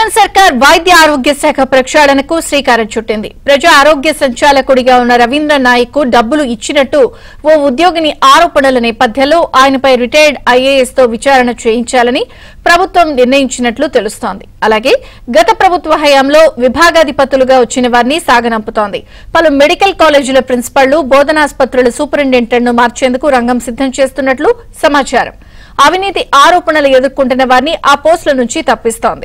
రేవంత్ సర్కార్ వైద్య ఆరోగ్య శాఖ ప్రక్షాళనకు శ్రీకారం చుట్టింది ప్రజా ఆరోగ్య సంచాలకుడిగా ఉన్న రవీంద్ర నాయక్ కు డబ్బులు ఇచ్చినట్టు ఓ ఉద్యోగిని ఆరోపణల నేపథ్యంలో ఆయనపై రిటైర్డ్ ఐఏఎస్ తో విచారణ చేయించాలని ప్రభుత్వం నిర్ణయించినట్లు తెలుస్తోంది అలాగే గత ప్రభుత్వ హయాంలో విభాగాధిపతులుగా వచ్చిన వారిని సాగనంపుతోంది పలు మెడికల్ కాలేజీల ప్రిన్సిపళ్లు బోధనాసుపత్రుల సూపరింటెండెంట్లను మార్చేందుకు రంగం సిద్దం చేస్తున్నట్లు సమాచారం అవినీతి ఆరోపణలు ఎదుర్కొంటున్న వారిని ఆ పోస్టుల నుంచి తప్పిస్తోంది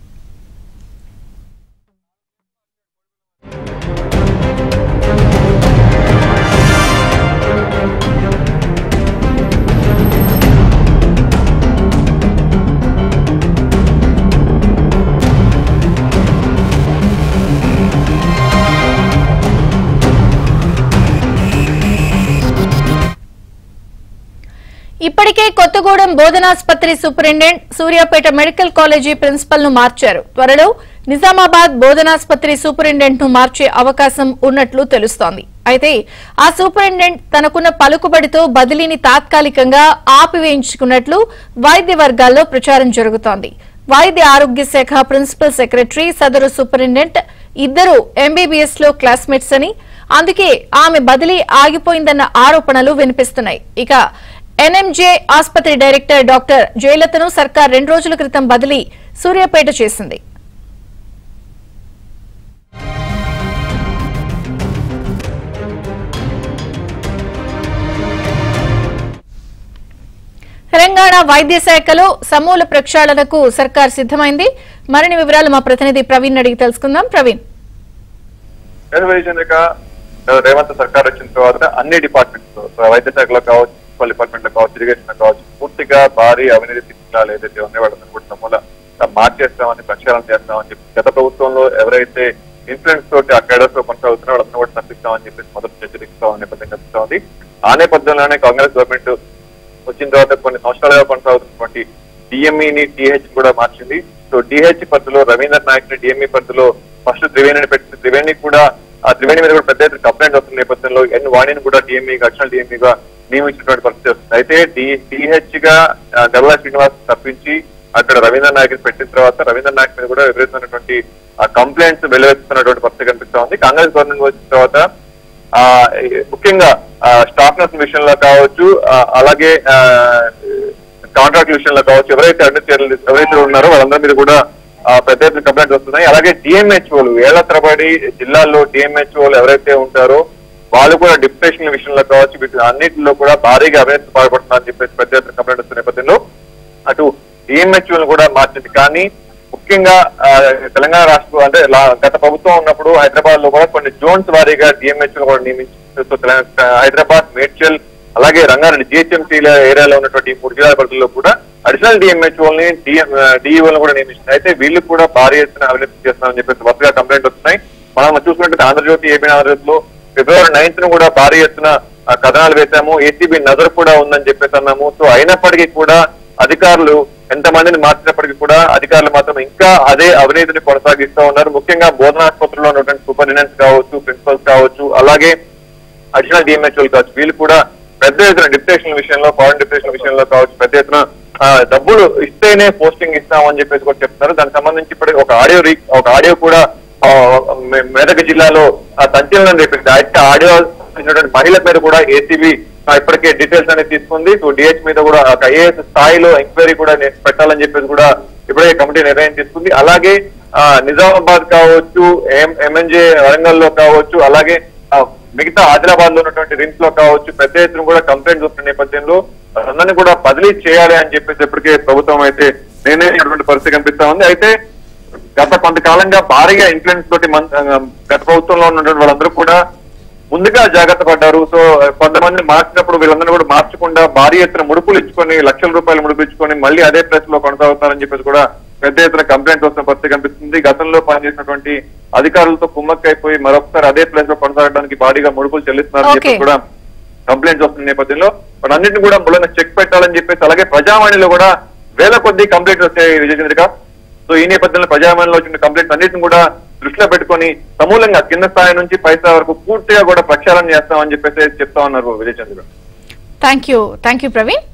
ఇప్పటికే కొత్తగూడెం బోధనాసుపత్రి superintendent Suryapet medical college principal ను మార్చారు త్వరలో నిజామాబాద్ బోధనాసుపత్రి సూపరింటెండెంట్ ను మార్చే అవకాశం ఉన్నట్లు తెలుస్తోంది అయితే ఆ సూపరింటెండెంట్ తనకున్న పలుకుబడితో బదిలీని తాత్కాలికంగా ఆపివేయించుకున్నట్లు వైద్య వర్గాల్లో ప్రచారం జరుగుతోంది వైద్య ఆరోగ్య శాఖ ప్రిన్సిపల్ సెక్రటరీ సదరు సూపరింటెండెంట్ ఇద్దరు ఎంబీబీఎస్ లో క్లాస్మేట్స్ అని అందుకే ఆమె బదిలీ ఆగిపోయిందన్న ఆరోపణలు వినిపిస్తున్నాయి ఇక ఎన్ఎంజే ఆసుపత్రి డైరెక్టర్ డాక్టర్ జయలతను సర్కార్ రెండు రోజుల క్రితం బదిలీ సూర్యాపేట చేసింది తెలంగాణ వైద్య శాఖలో సమూల ప్రక్షాళనకు సర్కార్ సిద్దమైంది మరిన్ని వివరాలు మా ప్రతినిధి ప్రవీణ్ అడిగి తెలుసుకుందాం ప్రవీణ్ చంద్రిక రేవంత్ సర్కార్ వచ్చిన తర్వాత అన్ని డిపార్ట్మెంట్స్ వైద్య శాఖలో కావచ్చు మున్సిపల్ డిపార్ట్మెంట్ లో కావచ్చు ఇరిగేషన్ లో కావచ్చు పూర్తిగా భారీ అవినీతి తీసుకురాలు ఏదైతే ఉన్నాయో వాళ్ళని కూడా సమూల మార్చేస్తామని ప్రక్షాళన చేస్తామని చెప్పి గత ప్రభుత్వంలో ఎవరైతే ఇన్ఫ్లుయెన్స్ తోటి ఆ కేడర్స్ లో కొనసాగుతున్నారో వాళ్ళని కూడా తప్పిస్తామని చెప్పేసి మొదటి హెచ్చరిస్తామని నేపథ్యం కనిపిస్తా ఉంది ఆ నేపథ్యంలోనే కాంగ్రెస్ గవర్నమెంట్ వచ్చిన తర్వాత కొన్ని సంవత్సరాలుగా కొనసాగుతున్నటువంటి డిఎంఈని టిహెచ్ కూడా మార్చింది సో డిహెచ్ పరిధిలో రవీంద్ర నాయక్ ని డిఎంఈ పరిధిలో ఫస్ట్ త్రివేణిని పెట్టి త్రివేణి కూడా ఆ త్రివేణి మీద కూడా పెద్ద ఎత్తున కంప్లైంట్ వస్తున్న నేపథ్యంలో ఎన్ వాణిని కూడా డిఎంఈగా అడిషనల్ డిఎంఈగా నియమించినటువంటి పరిస్థితి వస్తుంది అయితే డిహెచ్ గా ఆ, గల్లా శ్రీనివాస్ తప్పించి అక్కడ రవీంద్ర నాయక్ పెట్టిన తర్వాత రవీంద్ర నాయక్ మీద కూడా విపరీతమైనటువంటి కంప్లైంట్స్ వెలువెత్తుతున్నటువంటి పరిస్థితి కనిపిస్తా ఉంది కాంగ్రెస్ గవర్నమెంట్ వచ్చిన తర్వాత ఆ ఈ- ముఖ్యంగా స్టాక్ నర్స్ విషయంలో కావచ్చు ఆ, అలాగే కాంట్రాక్ట్ విషయంలో కావచ్చు ఎవరైతే అడ్మినిస్ట్రేటర్లు ఎవరైతే ఉన్నారో వాళ్ళందరి మీద కూడా ఆ, పెద్ద ఎత్తున కంప్లైంట్స్ వస్తున్నాయి అలాగే డిఎంహెచ్ఓలు ఏళ్ల తరబడి జిల్లాల్లో డిఎంహెచ్ఓలు ఎవరైతే ఉంటారో వాళ్ళు కూడా డిప్రెషన్ విషయంలో కావచ్చు వీటి అన్నింటిలో కూడా భారీగా అవినీతి పాల్పడుతున్నారని చెప్పేసి పెద్ద ఎత్తున కంప్లైంట్ వస్తున్న నేపథ్యంలో అటు డిఎంహెచ్ఓలు కూడా మార్చింది కానీ ముఖ్యంగా ఆ, తెలంగాణ రాష్ట్రం అంటే లా- గత ప్రభుత్వం ఉన్నప్పుడు హైదరాబాద్ లో కూడా కొన్ని జోన్స్ వారీగా డిఎంహెచ్ఓలు కూడా నియమించారు సో తెలంగాణ- హైదరాబాద్ మేడ్చల్ అలాగే రంగారెడ్డి జిహెచ్ఎంసీ ఏరియాలో ఉన్నటువంటి ఈ మూడు జిల్లాల పరిధిలో కూడా అడిషనల్ డిఎంహెచ్ఓల్ని డిఈఓలను కూడా నియమించారు అయితే వీళ్ళు కూడా భారీ ఎత్తున అవినీతి చేస్తున్నారని చెప్పేసి వరుసగా కంప్లైంట్ వస్తున్నాయి మనం చూసుకుంటే ఆంధ్రజ్యోతి ఏపీ ఆంధ్రజ్యోతిలో ఫిబ్రవరి నైన్త్ ను కూడా భారీ ఎత్తున ఆ, కథనాలు వేశాము ఏసీబీ నజర్ కూడా ఉందని చెప్పేసి అన్నాము సో అయినప్పటికీ కూడా అధికారులు ఎంతమందిని మార్చినప్పటికీ కూడా అధికారులు మాత్రం ఇంకా అదే అవినీతిని కొనసాగిస్తూ ఉన్నారు ముఖ్యంగా బోధనాసుపత్రిలో ఉన్నటువంటి సూపరింటెండెంట్స్ కావచ్చు ప్రిన్సిపల్స్ కావచ్చు అలాగే అడిషనల్ డిఎంహెచ్ఓలు కావచ్చు వీళ్ళు కూడా పెద్ద ఎత్తున డిప్యుటేషన్ విషయంలో పవర్ డిప్యుటేషన్ విషయంలో కావచ్చు పెద్ద ఎత్తున ఆ, డబ్బులు ఇస్తేనే పోస్టింగ్ ఇస్తామని చెప్పేసి కూడా చెప్తున్నారు దానికి సంబంధించి ఇప్పుడు ఒక ఆడియో రీ ఒక ఆడియో కూడా ఆ, మె- మెదక్ జిల్లాలో ఆ, సంచలనం రేపింది అయితే ఆడియో ఇచ్చినటువంటి మహిళ మీద కూడా ఏసీబీ ఇప్పటికే డీటెయిల్స్ అనేది తీసుకుంది సో డిహెచ్ మీద కూడా ఒక ఐఏఎస్ స్థాయిలో ఎంక్వైరీ కూడా నే- పెట్టాలని చెప్పేసి కూడా ఇప్పుడే కమిటీ నిర్ణయం తీసుకుంది అలాగే ఆ, నిజామాబాద్ కావచ్చు ఎం- ఎంఎన్జే వరంగల్ లో కావచ్చు అలాగే ఆ, మిగతా ఆదిలాబాద్ లో ఉన్నటువంటి రిమ్స్ లో కావచ్చు పెద్ద ఎత్తున కూడా కంప్లైంట్ వస్తున్న నేపథ్యంలో అందరినీ కూడా బదిలీ చేయాలి అని చెప్పేసి ఇప్పటికే ప్రభుత్వం అయితే నిర్ణయించినటువంటి పరిస్థితి కనిపిస్తా ఉంది అయితే గత కొంతకాలంగా భారీగా ఇన్ఫ్లుయెన్స్ తోటి మన ఆ, గత ప్రభుత్వంలో ఉన్నటువంటి వాళ్ళందరూ కూడా ముందుగా జాగ్రత్త పడ్డారు సో కొంతమంది మార్చినప్పుడు వీళ్ళందరూ కూడా మార్చకుండా భారీ ఎత్తున ముడుపులు ఇచ్చుకొని లక్షల రూపాయలు ముడుపు ఇచ్చుకొని మళ్ళీ అదే ప్లేస్ లో కొనసాగుతారని చెప్పేసి కూడా పెద్ద ఎత్తున కంప్లైంట్ వస్తున్న పరిస్థితి కనిపిస్తుంది గతంలో పనిచేసినటువంటి అధికారులతో కుమ్మక్కైపోయి మరొకసారి అదే ప్లేస్ లో కొనసాగడానికి భారీగా ముడుపులు చెల్లిస్తున్నారని Okay. చెప్పి కూడా కంప్లైంట్స్ వస్తున్న నేపథ్యంలో వాటన్నిటిని కూడా మూలంగా చెక్ పెట్టాలని చెప్పేసి అలాగే ప్రజావాణిలో కూడా వేల కొద్ది కంప్లైంట్స్ వచ్చాయి విజయచంద్రిక సో ఈ నేపథ్యంలో ప్రజావాణిలో వచ్చిన కంప్లైంట్స్ అన్నిటిని కూడా దృష్టిలో పెట్టుకొని సమూలంగా కింద స్థాయి నుంచి పై స్థాయి వరకు పూర్తిగా కూడా ప్రక్షాళన చేస్తామని చెప్పేసి చెప్తా ఉన్నారు Vijayachandra thank you thank you Praveen